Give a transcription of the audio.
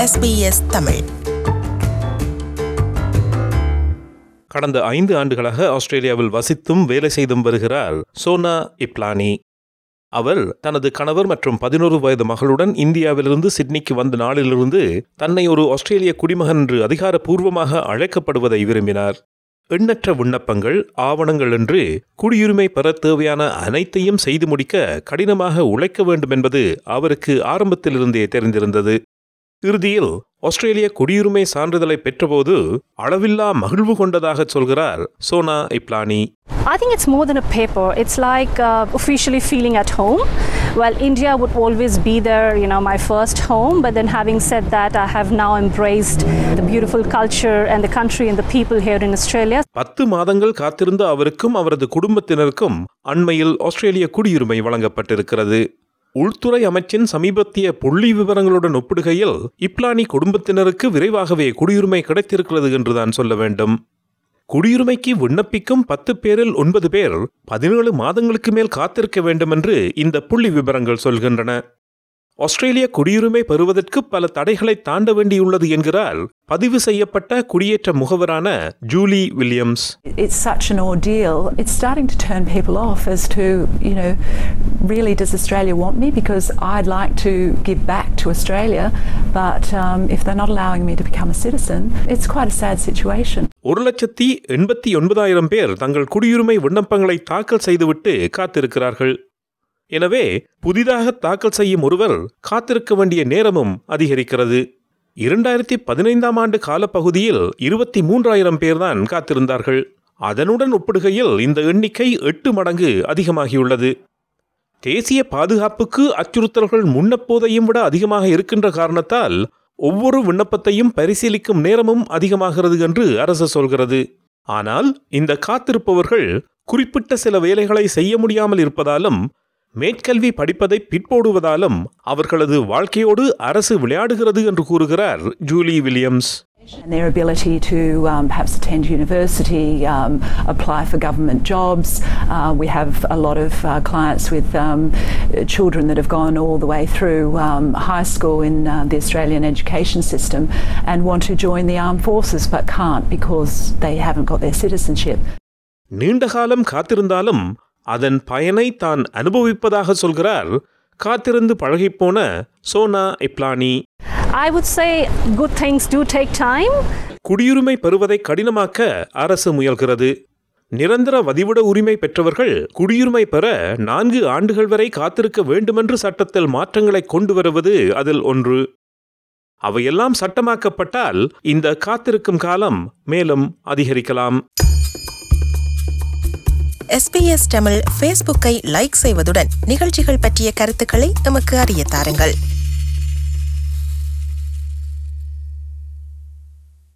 SBS Tamil கடந்த ஐந்து ஆண்டுகளாக ஆஸ்திரேலியாவில் வசித்தும் வேலை செய்தும் வருகிறார் சோனா இப்லானி அவர் தனது கணவர் மற்றும் பதினோரு வயது மகளுடன் இந்தியாவிலிருந்து சிட்னிக்கு வந்த நாளிலிருந்து தன்னை ஒரு ஆஸ்திரேலிய குடிமகன் என்று அதிகாரப்பூர்வமாக அழைக்கப்படுவதை விரும்பினார் எண்ணற்ற விண்ணப்பங்கள் ஆவணங்கள் என்று குடியுரிமை பெற தேவையான அனைத்தையும் செய்து முடிக்க கடினமாக உழைக்க வேண்டும் என்பது அவருக்கு ஆரம்பத்திலிருந்தே தெரிந்திருந்தது இறுதியில் ஆஸ்திரேலிய குடியுரிமை சான்றிதழை பெற்றபோது அளவில்லா மகிழ்வு கொண்டதாக சொல்கிறார் Sona இப்லானி I think it's more than a paper. It's like uh, officially feeling at home. Well, India would always be there, you know, my first home. But then, having said that, I have now embraced the beautiful culture and the country and the people here in Australia. பத்து மாதங்கள் காத்திருந்த அவருக்கும் அவரது குடும்பத்தினருக்கும் அண்மையில் ஆஸ்திரேலிய குடியுரிமை வழங்கப்பட்டிருக்கிறது உள்துறை அமைச்சின் சமீபத்திய புள்ளி விவரங்களுடன் ஒப்பிடுகையில் இப்லானி குடும்பத்தினருக்கு விரைவாகவே குடியுரிமை கிடைத்திருக்கிறது என்றுதான் சொல்ல வேண்டும் குடியுரிமைக்கு விண்ணப்பிக்கும் பத்து பேரில் ஒன்பது பேர் பதினேழு மாதங்களுக்கு மேல் காத்திருக்க வேண்டும் என்று இந்த புள்ளி விவரங்கள் சொல்கின்றன ஆஸ்திரேலிய குடியுரிமை பெறுவதற்கு பல தடைகளை தாண்ட வேண்டியுள்ளது என்கிறார் பதிவு செய்யப்பட்ட குடியேற்ற முகவரான Julie Williams It's such an ordeal. It's starting to turn people off as to, you know, really does Australia want me? Because I'd like to give back to Australia, but um, if they're not allowing me to become a citizen, it's quite a sad situation. ஒரு லட்சத்தி எண்பத்தி ஒன்பதாயிரம் பேர் தங்கள் குடியுரிமை விண்ணப்பங்களை தாக்கல் செய்துவிட்டு காத்திருக்கிறார்கள் எனவே புதிதாக தாக்கல் செய்யும் ஒருவர் காத்திருக்க வேண்டிய நேரமும் அதிகரிக்கிறது இரண்டாயிரத்தி பதினைந்தாம் ஆண்டு காலப்பகுதியில் இருபத்தி மூன்றாயிரம் பேர்தான் காத்திருந்தார்கள் அதனுடன் ஒப்பிடுகையில் இந்த எண்ணிக்கை எட்டு மடங்கு அதிகமாகியுள்ளது தேசிய பாதுகாப்புக்கு அச்சுறுத்தல்கள் முன்னப்போதையும் விட அதிகமாக இருக்கின்ற காரணத்தால் ஒவ்வொரு விண்ணப்பத்தையும் பரிசீலிக்கும் நேரமும் அதிகமாகிறது என்று அரசு சொல்கிறது ஆனால் இந்த காத்திருப்பவர்கள் குறிப்பிட்ட சில வேலைகளை செய்ய முடியாமல் இருப்பதாலும் மேற்கல்வி படிப்பதை பிற்போடுவதாலும் அவர்களது வாழ்க்கையோடு அரசு விளையாடுகிறது என்று கூறுகிறார் Julie Williams And their ability to um, perhaps attend university, um, apply for government jobs. Uh, we have a lot of uh, clients with um, children that have gone all the way through um, high school in uh, the Australian education system and want to join the armed forces but can't because they haven't got their citizenship. நீண்ட காலம் காத்திருந்தாலும் அதன் பயனை தான் அனுபவிப்பதாக சொல்கிறார் காத்திருந்து பழகிப்போன Sona இப்லானி I would say good things do take time. குடியுரிமை பெறுவதை கடினமாக்க அரசு முயல்கிறது நிரந்தர வதிவிட உரிமை பெற்றவர்கள் குடியுரிமை பெற நான்கு ஆண்டுகள் வரை காத்திருக்க வேண்டுமென்று சட்டத்தில் மாற்றங்களை கொண்டு வருவது அதில் ஒன்று அவையெல்லாம் சட்டமாக்கப்பட்டால் இந்த காத்திருக்கும் காலம் மேலும் அதிகரிக்கலாம் எஸ்பிஎஸ் தமிழ் ஃபேஸ்புக்கை லைக் செய்வதுடன் நிகழ்ச்சிகள் பற்றிய கருத்துக்களை எமக்கு அறிய தாருங்கள்